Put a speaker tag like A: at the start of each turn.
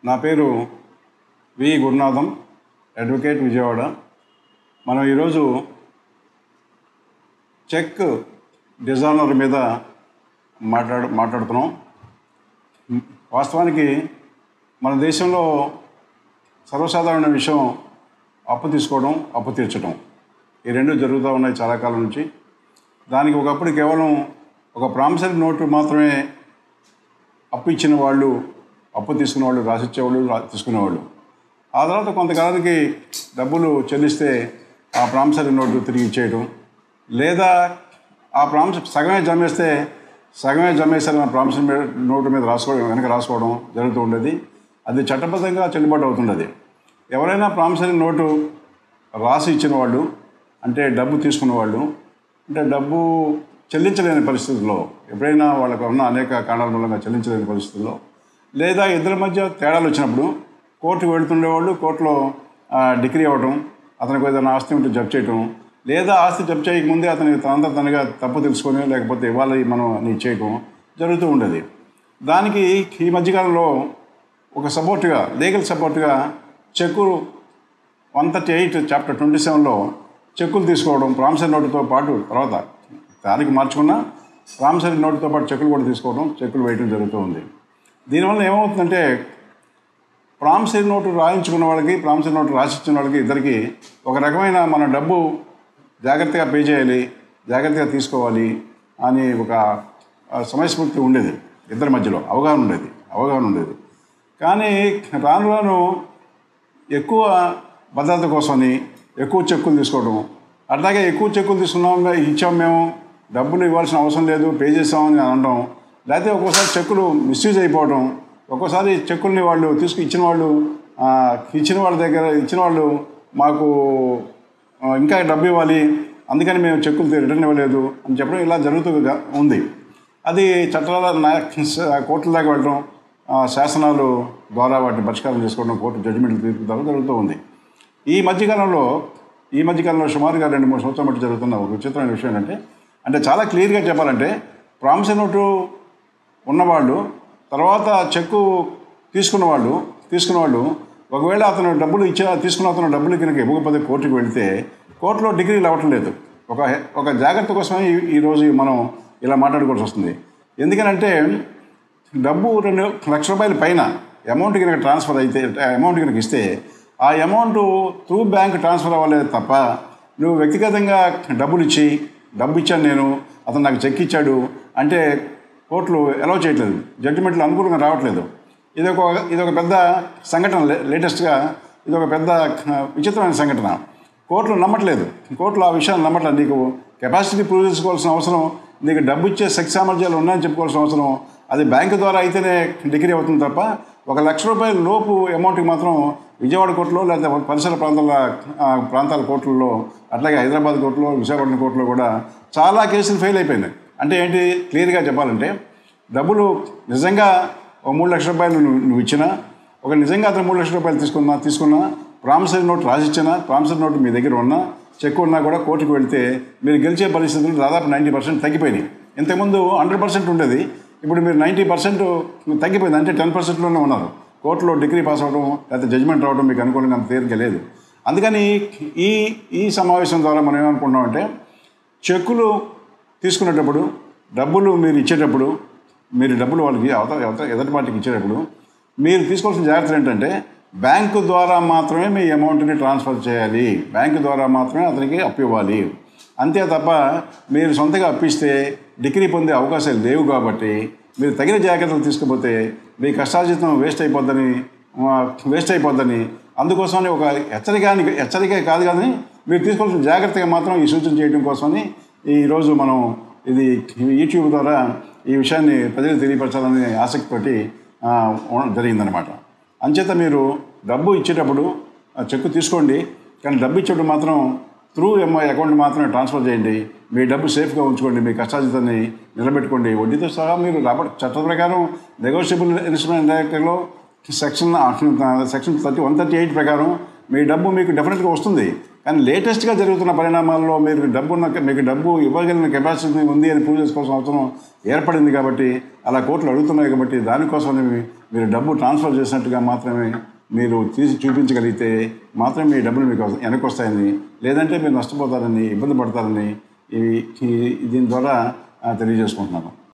A: నా పేరు వి గురునాథం అడ్వకేట్ విజయవాడ మనం ఈరోజు చెక్ డిజానర్ మీద మాట్లాడు మాట్లాడుతున్నాం వాస్తవానికి మన దేశంలో సర్వసాధారణ విషయం అప్పు తీసుకోవడం అప్పు తీర్చడం ఈ రెండు జరుగుతూ ఉన్నాయి చాలా కాలం నుంచి దానికి ఒకప్పుడు కేవలం ఒక ప్రామిసరీ నోటు మాత్రమే అప్పు ఇచ్చిన వాళ్ళు అప్పు తీసుకున్న వాళ్ళు రాసిచ్చేవాళ్ళు రా తీసుకునేవాళ్ళు ఆ తర్వాత కొంతకాలానికి డబ్బులు చెల్లిస్తే ఆ ప్రామిసరీ నోటు తిరిగి ఇచ్చేయడం లేదా ఆ ప్రామిస్ సగమే జమేస్తే సగమే జమేసారన్న ప్రామిసరీ మీద నోటు మీద రాసుకోవడం వెనక రాసుకోవడం జరుగుతూ ఉండేది అది చట్టబద్ధంగా చెల్లుబాటు అవుతున్నది ఎవరైనా ప్రామిసరీ నోటు రాసి ఇచ్చిన వాళ్ళు అంటే డబ్బు తీసుకున్న వాళ్ళు అంటే డబ్బు చెల్లించలేని పరిస్థితుల్లో ఎప్పుడైనా వాళ్ళకు ఉన్న అనేక కారణాల మూలంగా చెల్లించలేని పరిస్థితుల్లో లేదా ఇద్దరి మధ్య తేడాలు వచ్చినప్పుడు కోర్టుకు వెళుతుండేవాళ్ళు కోర్టులో ఆ, డిగ్రీ అవ్వటం అతనికి ఏదైనా ఆస్తి ఉంటే జప్ చేయటం లేదా ఆస్తి జప్ చేయకముందే అతని తనంతా తనగా తప్పు తెలుసుకొని లేకపోతే ఇవ్వాలి మనం నీ చేయటం జరుగుతూ ఉండేది దానికి ఈ మధ్యకాలంలో ఒక సపోర్ట్గా లీగల్ సపోర్ట్గా cheque one thirty eight chapter twenty సెవెన్లో చెక్కులు తీసుకోవడం ప్రామిసరీ నోటుతో పాటు తర్వాత దానికి మార్చుకున్న ప్రామిసరీ నోటుతో పాటు చెక్కులు కూడా తీసుకోవడం చెక్కులు వేయడం జరుగుతూ ఉంది దీనివల్ల ఏమవుతుందంటే ప్రామిసరీ నోటు రాయించుకున్న వాళ్ళకి ప్రామిసరీ నోటు రాసిచ్చిన వాళ్ళకి ఇద్దరికి ఒక రకమైన మన డబ్బు జాగ్రత్తగా పే చేయాలి జాగ్రత్తగా తీసుకోవాలి అని ఒక ఆ, సమయస్ఫూర్తి ఉండేది ఇద్దరి మధ్యలో అవగాహన ఉండేది అవగాహన ఉండేది కానీ రాను రాను ఎక్కువ భద్రత కోసమని ఎక్కువ చెక్కులు తీసుకోవడం అట్లాగే ఎక్కువ చెక్కులు తీసుకున్నాం ఇచ్చాం మేము డబ్బులు ఇవ్వాల్సిన అవసరం లేదు పే చేసామని అనడం లేకపోతే ఒక్కోసారి చెక్కులు మిస్యూజ్ అయిపోవడం ఒక్కోసారి చెక్కుల్ని వాళ్ళు తీసుకు ఇచ్చిన వాళ్ళు ఆ, ఇచ్చిన వాళ్ళ దగ్గర ఇచ్చిన వాళ్ళు మాకు ఆ, ఇంకా డబ్బు ఇవ్వాలి అందుకని మేము చెక్కులు రిటర్న్ ఇవ్వలేదు అని చెప్పడం ఇలా జరుగుతూ ఉంది అది చట్టాల నా- కోర్టుల దాకా వెళ్ళడం ఆ, శాసనాలు ద్వారా వాటిని పరిష్కారం చేసుకోవడం కోర్టు జడ్జిమెంట్లు తీర్పు ద్వారా జరుగుతూ ఉంది ఈ మధ్యకాలంలో ఈ మధ్యకాలంలో సుమారుగా రెండు మూడు సంవత్సరాల మధ్య జరుగుతున్న ఒక విచిత్రమైన విషయం ఏంటంటే అంటే చాలా క్లియర్గా చెప్పాలంటే ప్రామిసరీ నోటు ఉన్నవాళ్ళు తర్వాత చెక్కు తీసుకున్న వాళ్ళు తీసుకున్న వాళ్ళు ఒకవేళ అతను డబ్బులు ఇచ్చిన తీసుకున్న అతను డబ్బులు కనుక ఇవ్వకపోతే కోర్టుకు వెళితే కోర్టులో డిగ్రీలు అవ్వటం లేదు ఒక ఒక జాగ్రత్త కోసమే ఈ- ఈరోజు మనం ఇలా మాట్లాడుకోవాల్సి వస్తుంది ఎందుకనంటే డబ్బు రెండు లక్ష రూపాయల పైన అమౌంట్ కనుక ట్రాన్స్ఫర్ అయితే అమౌంట్ కనుక ఇస్తే ఆ అమౌంట్ త్రూ బ్యాంక్ ట్రాన్స్ఫర్ అవ్వలేదు తప్ప నువ్వు వ్యక్తిగతంగా డబ్బులు ఇచ్చి డబ్బు ఇచ్చాను నేను అతను నాకు చెక్ ఇచ్చాడు అంటే కోర్టులు అలౌ చేయట్లేదు జడ్జిమెంట్లు అనుకూలంగా రావట్లేదు ఇది ఒక ఇది ఒక పెద్ద సంఘటన లే- లేటెస్ట్గా ఇది ఒక పెద్ద ఆ, విచిత్రమైన సంఘటన కోర్టులు నమ్మట్లేదు కోర్టులు ఆ విషయాన్ని నమ్మట్లేదు నీకు కెపాసిటీ ప్రూవ్ చేసుకోవాల్సిన అవసరం నీకు డబ్బు ఇచ్చే శక్తి సామర్థ్యాలు ఉన్నాయని చెప్పుకోవాల్సిన అవసరం అది బ్యాంకు ద్వారా అయితేనే డిగ్రీ అవుతుంది తప్ప ఒక లక్ష రూపాయల లోపు అమౌంట్కి మాత్రం విజయవాడ కోర్టులో లేదా పరిసర ప్రాంతాల ఆ, ప్రాంతాల కోర్టుల్లో అట్లాగే హైదరాబాద్ కోర్టులో విశాఖపట్నం కోర్టులో కూడా చాలా కేసులు ఫెయిల్ అయిపోయినాయి అంటే ఏంటి క్లియర్గా చెప్పాలంటే డబ్బులు నిజంగా ఒక మూడు లక్షల రూపాయలు నువ్వు నువ్వు ఇచ్చినా ఒక నిజంగా అతను మూడు లక్షల రూపాయలు తీసుకున్నా తీసుకున్నా ప్రామిసరీ నోట్ రాసిచ్చినా ప్రామిసరీ నోట్ మీ దగ్గర ఉన్నా చెక్ ఉన్నా కూడా కోర్టుకు వెళ్తే మీరు గెలిచే పరిస్థితులు దాదాపు నైంటీ పర్సెంట్ తగ్గిపోయినాయి ఇంతకుముందు హండ్రెడ్ పర్సెంట్ ఉండేది ఇప్పుడు మీరు నైంటీ పర్సెంట్ తగ్గిపోయింది అంటే టెన్ పర్సెంట్లోనే ఉన్నారు కోర్టులో డిగ్రీ పాస్ అవ్వడం లేకపోతే జడ్జిమెంట్ రావడం మీకు అనుకూలంగా అంత తేలిక లేదు అందుకని ఈ ఈ సమావేశం ద్వారా మనం ఏమనుకుంటున్నామంటే చెక్కులు తీసుకునేటప్పుడు డబ్బులు మీరు ఇచ్చేటప్పుడు మీరు డబ్బులు వాళ్ళకి అవతల అవతల ఎదుటి పార్టీకి ఇచ్చేటప్పుడు మీరు తీసుకోవాల్సిన జాగ్రత్తలు ఏంటంటే బ్యాంకు ద్వారా మాత్రమే మీ అమౌంట్ని ట్రాన్స్ఫర్ చేయాలి బ్యాంకు ద్వారా మాత్రమే అతనికి అప్పు ఇవ్వాలి అంతే తప్ప మీరు సొంతగా అప్పిస్తే డిగ్రీ పొందే అవకాశాలు లేవు కాబట్టి మీరు తగిన జాగ్రత్తలు తీసుకుపోతే మీ కష్టార్జితం వేస్ట్ అయిపోద్దని వేస్ట్ అయిపోద్దని అందుకోసమని ఒక హెచ్చరిక హెచ్చరిక కాదు కానీ మీరు తీసుకోవాల్సిన జాగ్రత్తగా మాత్రం ఈ సూచన చేయడం కోసమని ఈరోజు మనం ఇది యూట్యూబ్ ద్వారా ఈ విషయాన్ని ప్రజలకు తెలియపరచాలనే ఆసక్తితోటి ఆ, ఉండడం జరిగిందనమాట అంచేత మీరు డబ్బు ఇచ్చేటప్పుడు ఆ చెక్కు తీసుకోండి కానీ డబ్బు ఇచ్చేటప్పుడు మాత్రం త్రూ ఎంఐ అకౌంట్ మాత్రమే ట్రాన్స్ఫర్ చేయండి మీ డబ్బు సేఫ్గా ఉంచుకోండి మీ కష్టాజితాన్ని నిలబెట్టుకోండి వడ్డీతో సహా మీరు రాబడి చట్ట ప్రకారం నెగోషియబుల్ ఇన్స్ట్రుమెంట్ యాక్ట్లో section section thirty one thirty eight ప్రకారం మీ డబ్బు మీకు డెఫినెట్గా వస్తుంది కానీ లేటెస్ట్గా జరుగుతున్న పరిణామాల్లో మీరు డబ్బు ఉన్న మీకు డబ్బు ఇవ్వగలిగిన కెపాసిటీ ఉంది అని ప్రూవ్ చేసుకోవాల్సిన అవసరం ఏర్పడింది కాబట్టి అలా కోర్టులు అడుగుతున్నాయి కాబట్టి దానికోసం మీరు డబ్బు ట్రాన్స్ఫర్ చేసినట్టుగా మాత్రమే మీరు తీసి చూపించగలిగితే మాత్రమే మీ డబ్బులు మీకు వెనక్కి వస్తాయని లేదంటే మీరు నష్టపోతారని ఇబ్బంది పడతారని ఈ ఈ- దీని ద్వారా ఆ, తెలియజేసుకుంటున్నాను